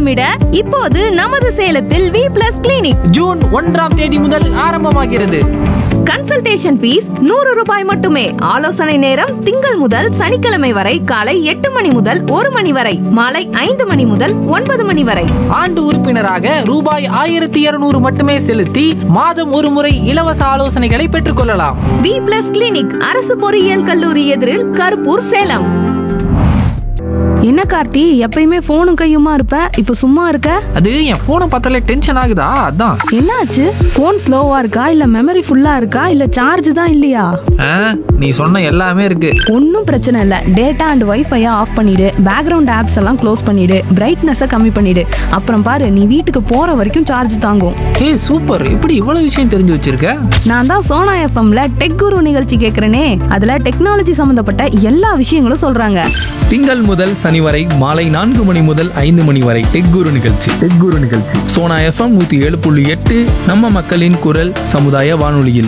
திட்டமிட இப்போது நமது சேலத்தில் வி பிளஸ் கிளினிக் ஜூன் ஒன்றாம் தேதி முதல் ஆரம்பமாகிறது கன்சல்டேஷன் ஃபீஸ் நூறு ரூபாய் மட்டுமே ஆலோசனை நேரம் திங்கள் முதல் சனிக்கிழமை வரை காலை எட்டு மணி முதல் ஒரு மணி வரை மாலை ஐந்து மணி முதல் ஒன்பது மணி வரை ஆண்டு உறுப்பினராக ரூபாய் ஆயிரத்தி இருநூறு மட்டுமே செலுத்தி மாதம் ஒரு முறை இலவச ஆலோசனைகளை பெற்றுக்கொள்ளலாம் வி பிளஸ் கிளினிக் அரசு பொறியியல் கல்லூரி எதிரில் கருப்பூர் சேலம் என்ன கார்த்தி எப்பயுமே போனும் கையுமா இருப்ப இப்ப சும்மா இருக்க அது என் போனை பார்த்தாலே டென்ஷன் ஆகுதா அதான் என்னாச்சு போன் ஸ்லோவா இருக்கா இல்ல மெமரி ஃபுல்லா இருக்கா இல்ல சார்ஜ் தான் இல்லையா ஆ, நீ சொன்ன எல்லாமே இருக்கு ஒன்றும் பிரச்சனை இல்லை டேட்டா அண்ட் வைஃபையை ஆஃப் பண்ணிடு பேக்ரவுண்ட் ஆப்ஸ் எல்லாம் க்ளோஸ் பண்ணிடு பிரைட்னஸை கம்மி பண்ணிடு அப்புறம் பாரு நீ வீட்டுக்கு போற வரைக்கும் சார்ஜ் தாங்கும் ஏய் சூப்பர் இப்படி இவ்வளவு விஷயம் தெரிஞ்சு வச்சிருக்க நான் தான் சோனா எஃப்எம்ல டெக் குரு நிகழ்ச்சி கேட்குறேனே அதுல டெக்னாலஜி சம்மந்தப்பட்ட எல்லா விஷயங்களும் சொல்றாங்க திங்கள் முதல் சனி வரை மாலை நான்கு மணி முதல் ஐந்து மணி வரை டெக் குரு நிகழ்ச்சி டெக் குரு நிகழ்ச்சி சோனா எஃப்எம் நூத்தி ஏழு புள்ளி எட்டு நம்ம மக்களின் குரல் சமுதாய வானொலியில்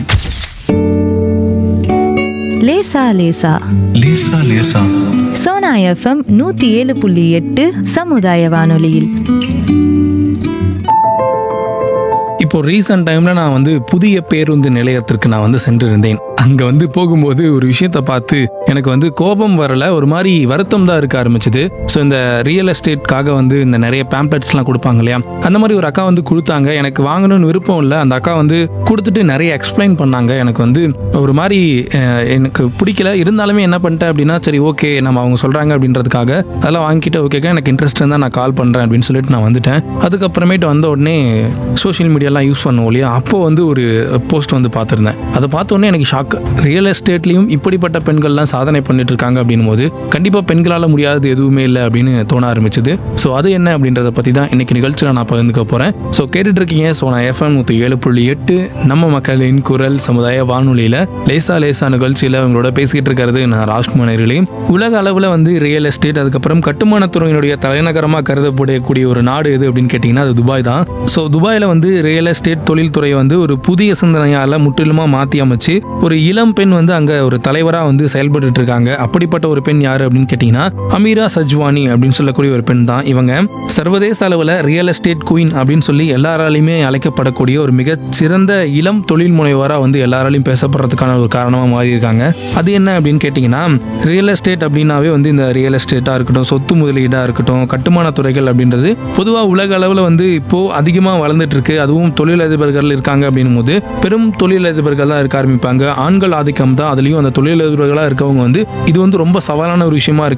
லேசா லேசா லேசா லேசா சோனா எஃப்எம் நூத்தி ஏழு புள்ளி எட்டு சமுதாய வானொலியில் இப்போ ரீசெண்ட் டைம்ல நான் வந்து புதிய பேருந்து நிலையத்திற்கு நான் வந்து சென்றிருந்தேன் அங்க வந்து போகும்போது ஒரு விஷயத்த பார்த்து எனக்கு வந்து கோபம் வரல ஒரு மாதிரி வருத்தம் தான் இருக்க ஆரம்பிச்சது ஸோ இந்த ரியல் எஸ்டேட்காக வந்து இந்த நிறைய பேம்ப்ளெட்ஸ்லாம் கொடுப்பாங்க இல்லையா அந்த மாதிரி ஒரு அக்கா வந்து கொடுத்தாங்க எனக்கு வாங்கணும்னு விருப்பம் இல்லை அந்த அக்கா வந்து கொடுத்துட்டு நிறைய எக்ஸ்பிளைன் பண்ணாங்க எனக்கு வந்து ஒரு மாதிரி அஹ், எனக்கு பிடிக்கல இருந்தாலுமே என்ன பண்ணிட்டேன் அப்படின்னா சரி ஓகே நம்ம அவங்க சொல்றாங்க அப்படின்றதுக்காக அதெல்லாம் வாங்கிட்டு ஓகேக்கா எனக்கு இன்ட்ரெஸ்ட் இருந்தால் நான் கால் பண்ணுறேன் அப்படின்னு சொல்லிட்டு நான் வந்துட்டேன் அதுக்கப்புறமேட்டு வந்த உடனே சோஷியல் மீடியாலாம் யூஸ் பண்ணுவோம் இல்லையா அப்போ வந்து ஒரு போஸ்ட் வந்து பார்த்துருந்தேன் அதை பார்த்த உடனே எனக்கு ஷாக் ரியல் எஸ்டேட்லையும் இப்படிப்பட்ட பெண்கள்லாம் சாதனை பண்ணிட்டு இருக்காங்க அப்படின்னும் போது கண்டிப்பாக பெண்களால் முடியாதது எதுவுமே இல்லை அப்படின்னு தோண ஆரம்பிச்சது ஸோ அது என்ன அப்படின்றத பற்றி தான் இன்னைக்கு நிகழ்ச்சியில் நான் பகிர்ந்துக்க போகிறேன் ஸோ கேட்டுட்டு இருக்கீங்க ஸோ நான் எஃப்எம் நூற்றி ஏழு புள்ளி எட்டு நம்ம மக்களின் குரல் சமுதாய வானொலியில் லேசா லேசா நிகழ்ச்சியில் உங்களோட பேசிக்கிட்டு இருக்கிறது நான் ராஜ்குமார் நேயர்களே. உலக அளவில் வந்து ரியல் எஸ்டேட் அதுக்கப்புறம் கட்டுமானத்துறையினுடைய தலைநகரமாக கருதப்படக்கூடிய ஒரு நாடு எது அப்படின்னு கேட்டிங்கன்னா அது துபாய் தான் ஸோ துபாயில் வந்து ரியல் எஸ்டேட் தொழில்துறையை வந்து ஒரு புதிய சிந்தனையால் முற்றிலுமாக மாற்றி அமைச்சு ஒரு இளம் பெண் வந்து அங்கே ஒரு தலைவராக வந்து செயல்பட்டு இருக்காங்க அப்படிப்பட்ட ஒரு பெண் யார் அப்படின்னு கேட்டிங்கன்னா அமீரா சஜ்வானி அப்படின்னு சொல்லக்கூடிய ஒரு பெண் தான் இவங்க சர்வதேச அளவில் ரியல் எஸ்டேட் குயின் அப்படின்னு சொல்லி எல்லாராலையுமே அழைக்கப்படக்கூடிய ஒரு மிகச் சிறந்த இளம் தொழில் முனைவராக வந்து எல்லாராலையும் பேசப்படுறதுக்கான ஒரு காரணமாக மாறி இருக்காங்க அது என்ன அப்படின்னு கேட்டிங்கன்னா ரியல் எஸ்டேட் அப்படின்னாவே வந்து இந்த ரியல் எஸ்டேட்டாக இருக்கட்டும் சொத்து முதலீடாக இருக்கட்டும் கட்டுமான துறைகள் அப்படின்றது பொதுவாக உலக அளவில் வந்து இப்போ அதிகமாக வளர்ந்துட்டு இருக்கு அதுவும் தொழிலதிபர்கள் இருக்காங்க அப்படின்னும் போது பெரும் தொழிலதிபர்கள் தான் இருக்க ஆரம்பிப்பாங்க ஆண்கள் ஆதிக்கம் தான் அதுலேயும் அந்த தொழிலதிபர்களாக இருக்கவங்க வந்து இது வந்து ரொம்ப சவாலான ஒரு விஷயமா இருக்கு